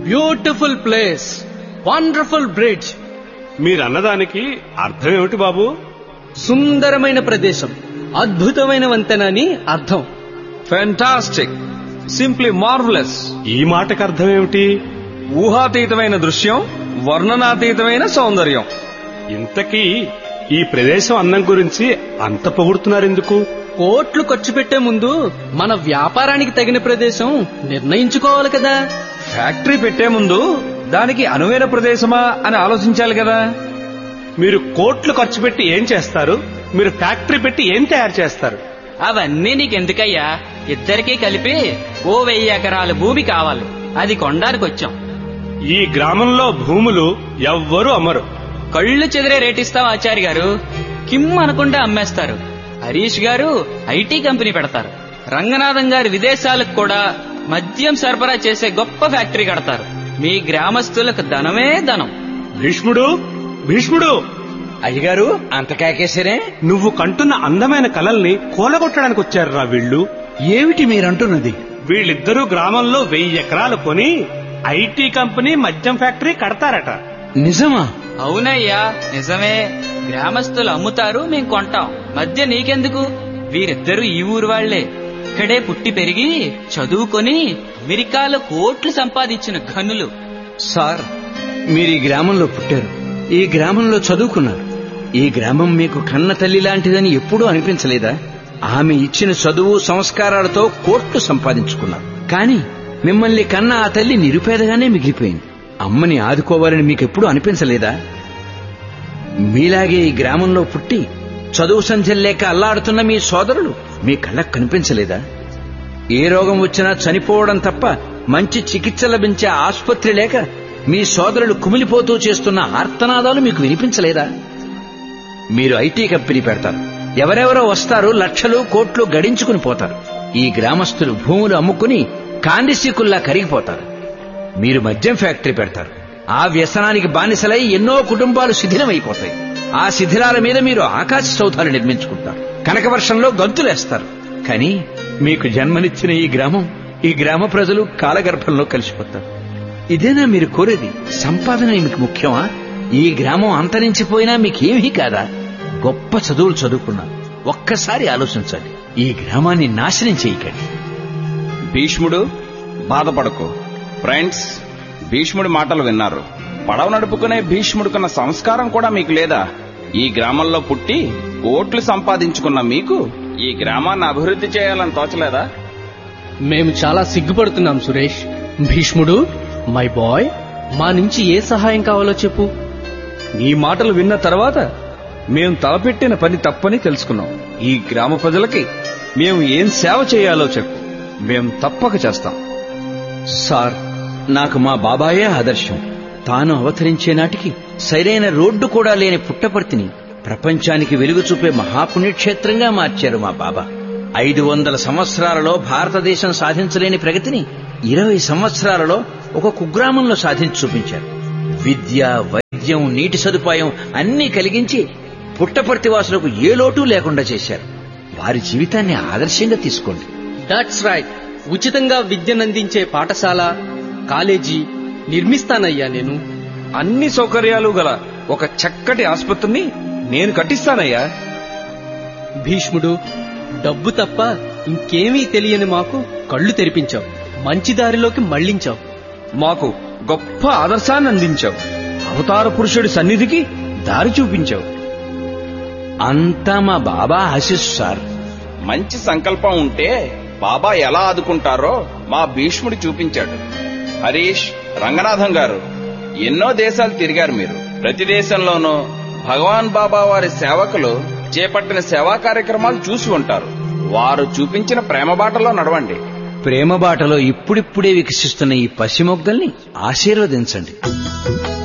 beautiful place wonderful bridge మీరన్నదానికి అర్థం ఏమిటి బాబు సుందరమైన ప్రదేశం అద్భుతమైన వంతెన అని అర్థం ఫెంటాస్టిక్ సింప్లీ మార్వలస్ ఈ మాటకు అర్థం ఏమిటి ఊహాతీతమైన దృశ్యం వర్ణనాతీతమైన సౌందర్యం ఇంతకీ ఈ ప్రదేశం అందం గురించి అంత పొగుడుతున్నారు ఎందుకు కోట్లు ఖర్చు పెట్టే ముందు మన వ్యాపారానికి తగిన ప్రదేశం నిర్ణయించుకోవాలి కదా ఫ్యాక్టరీ పెట్టే ముందు దానికి అనువైన ప్రదేశమా అని ఆలోచించాలి కదా మీరు కోట్లు ఖర్చు పెట్టి ఏం చేస్తారు మీరు ఫ్యాక్టరీ పెట్టి ఏం తయారు చేస్తారు అవన్నీ నీకెందుకయ్యా ఇద్దరికీ కలిపి ఓ వెయ్యి ఎకరాల భూమి కావాలి అది కొనడానికి వచ్చాం ఈ గ్రామంలో భూములు ఎవ్వరూ అమ్మరు కళ్ళు చెదిరే రేటిస్తాం ఆచార్య గారు కిమ్ అనకుండా అమ్మేస్తారు హరీష్ గారు ఐటీ కంపెనీ పెడతారు రంగనాథం గారు విదేశాలకు కూడా మద్యం సరఫరా చేసే గొప్ప ఫ్యాక్టరీ కడతారు మీ గ్రామస్తులకు ధనమే ధనం భీష్ముడు భీష్ముడు అయ్యగారు అంత కేకేసరే నువ్వు కంటున్న అందమైన కలల్ని కూలగొట్టడానికి వచ్చారురా వీళ్ళు ఏమిటి మీరంటున్నది వీళ్ళిద్దరూ గ్రామంలో వెయ్యి ఎకరాలు కొని ఐటీ కంపెనీ మద్యం ఫ్యాక్టరీ కడతారట నిజమా అవునయ్యా నిజమే గ్రామస్తులు అమ్ముతారు మేం కొంటాం మధ్య నీకెందుకు వీరిద్దరూ ఈ ఊరు వాళ్లే ఇక్కడే పుట్టి పెరిగి చదువుకొని అమెరికాలో కోట్లు సంపాదించిన ఘనులు సార్ మీరు ఈ గ్రామంలో పుట్టారు ఈ గ్రామంలో చదువుకున్నారు ఈ గ్రామం మీకు కన్న తల్లి లాంటిదని ఎప్పుడూ అనిపించలేదా ఆమె ఇచ్చిన చదువు సంస్కారాలతో కోట్లు సంపాదించుకున్నారు కానీ మిమ్మల్ని కన్న ఆ తల్లి నిరుపేదగానే మిగిలిపోయింది అమ్మని ఆదుకోవాలని మీకు ఎప్పుడూ అనిపించలేదా మీలాగే ఈ గ్రామంలో పుట్టి చదువు సంధ్యలు లేక అల్లాడుతున్న మీ సోదరులు మీ కళ్ళకు కనిపించలేదా ఏ రోగం వచ్చినా చనిపోవడం తప్ప మంచి చికిత్స లభించే ఆసుపత్రి లేక మీ సోదరులు కుమిలిపోతూ చేస్తున్న ఆర్తనాదాలు మీకు వినిపించలేదా మీరు ఐటీ కంపెనీ పెడతారు ఎవరెవరో వస్తారు లక్షలు కోట్లు గడించుకుని పోతారు ఈ గ్రామస్తులు భూములు అమ్ముకుని కాందిశీకుల్లా కరిగిపోతారు మీరు మద్యం ఫ్యాక్టరీ పెడతారు ఆ వ్యసనానికి బానిసలై ఎన్నో కుటుంబాలు శిథిలమైపోతాయి ఆ శిథిలాల మీద మీరు ఆకాశ సౌధాలు నిర్మించుకుంటారు కనకవర్షంలో గంతులేస్తారు కానీ మీకు జన్మనిచ్చిన ఈ గ్రామం ఈ గ్రామ ప్రజలు కాలగర్భంలో కలిసిపోతారు ఇదేనా మీరు కోరేది సంపాదన మీకు ముఖ్యమా ఈ గ్రామం అంతరించిపోయినా మీకేమీ కాదా గొప్ప చదువులు చదువుకున్నారు ఒక్కసారి ఆలోచించండి ఈ గ్రామాన్ని నాశనం చేయకండి భీష్ముడు బాధపడకు ఫ్రెండ్స్ భీష్ముడి మాటలు విన్నారు పడవ నడుపుకునే భీష్ముడికున్న సంస్కారం కూడా మీకు లేదా ఈ గ్రామంలో పుట్టి కోట్లు సంపాదించుకున్న మీకు ఈ గ్రామాన్ని అభివృద్ధి చేయాలని తోచలేదా మేము చాలా సిగ్గుపడుతున్నాం సురేష్ భీష్ముడు మై బాయ్ మా నుంచి ఏ సహాయం కావాలో చెప్పు నీ మాటలు విన్న తర్వాత మేం తలపెట్టిన పని తప్పని తెలుసుకున్నాం ఈ గ్రామ ప్రజలకి మేము ఏం సేవ చేయాలో చెప్పు మేం తప్పక చేస్తాం సార్ నాకు మా బాబాయే ఆదర్శం తాను అవతరించే నాటికి సరైన రోడ్డు కూడా లేని పుట్టపర్తిని ప్రపంచానికి వెలుగు చూపే మహాపుణ్యక్షేత్రంగా మార్చారు మా బాబా ఐదు వందల సంవత్సరాలలో భారతదేశం సాధించలేని ప్రగతిని ఇరవై సంవత్సరాలలో ఒక కుగ్రామంలో సాధించి చూపించారు విద్య వైద్యం నీటి సదుపాయం అన్నీ కలిగించి పుట్టపర్తి వాసులకు ఏ లోటు లేకుండా చేశారు వారి జీవితాన్ని ఆదర్శంగా తీసుకోండి దట్స్ రైట్ ఉచితంగా విద్యనందించే పాఠశాల కాలేజీ నిర్మిస్తానయ్యా నేను అన్ని సౌకర్యాలు గల ఒక చక్కటి ఆసుపత్రిని నేను కట్టిస్తానయ్యా భీష్ముడు డబ్బు తప్ప ఇంకేమీ తెలియని మాకు కళ్ళు తెరిపించావు మంచి దారిలోకి మళ్లించావు మాకు గొప్ప ఆదర్శాన్ని అందించావు అవతార పురుషుడి సన్నిధికి దారి చూపించావు అంతా మా బాబా ఆశీస్సు సార్ మంచి సంకల్పం ఉంటే బాబా ఎలా ఆదుకుంటారో మా భీష్ముడు చూపించాడు హరీష్ రంగనాథం గారు ఎన్నో దేశాలు తిరిగారు మీరు ప్రతి దేశంలోనూ భగవాన్ బాబా వారి సేవకులు చేపట్టిన సేవా కార్యక్రమాలు చూసి ఉంటారు వారు చూపించిన ప్రేమ బాటలో నడవండి ప్రేమ బాటలో ఇప్పుడిప్పుడే వికసిస్తున్న ఈ పసిమొగ్గల్ని ఆశీర్వదించండి